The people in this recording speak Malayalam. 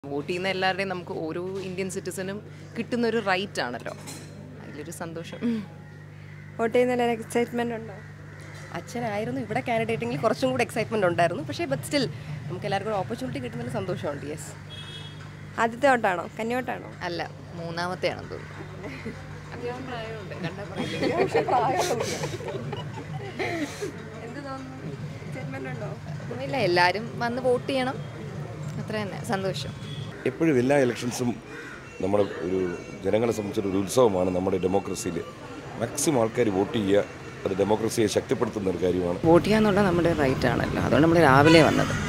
വോട്ട് ചെയ്യുന്ന എല്ലാവരുടെയും നമുക്ക് ഓരോ ഇന്ത്യൻ സിറ്റിസനും കിട്ടുന്ന ഒരു റൈറ്റ് ആണല്ലോ അതിലൊരു സന്തോഷം വോട്ട് ചെയ്യുന്നതിൽ എക്സൈറ്റ്മെന്റ് ഉണ്ടോ അച്ഛനായിരുന്നു ഇവിടെ കാൻഡിഡേറ്റെങ്കിൽ കുറച്ചും കൂടി എക്സൈറ്റ്മെന്റ് ഉണ്ടായിരുന്നു പക്ഷേ ബട്ട് സ്റ്റിൽ നമുക്ക് എല്ലാവർക്കും ഓപ്പർച്യൂണിറ്റി കിട്ടുന്നതിൽ സന്തോഷമുണ്ട് യെസ് ആദ്യത്തെ വോട്ടാണോ കന്നിവോട്ടാണോ അല്ല മൂന്നാമത്തെയാണെന്ന് തോന്നുന്നു അത്യാവശ്യം പ്രായമുണ്ട് കണ്ടാൽ എന്ത് തോന്നുന്നു എക്സൈറ്റ്മെന്റ് ഉണ്ടോ ഇല്ല എല്ലാവരും വന്ന് വോട്ട് ചെയ്യണം അത്ര തന്നെ സന്തോഷം എപ്പോഴും എല്ലാ ഇലക്ഷൻസും നമ്മുടെ ഒരു ജനങ്ങളെ സംബന്ധിച്ചൊരു ഒരു ഉത്സവമാണ് നമ്മുടെ ഡെമോക്രസിയിൽ മാക്സിമം ആൾക്കാർ വോട്ട് ചെയ്യുക അത് ഡെമോക്രസിയെ ശക്തിപ്പെടുത്തുന്ന ഒരു കാര്യമാണ് വോട്ട് ചെയ്യാന്നുള്ള നമ്മുടെ റൈറ്റ് ആണല്ലോ അതുകൊണ്ട് നമ്മൾ രാവിലെ വന്നത്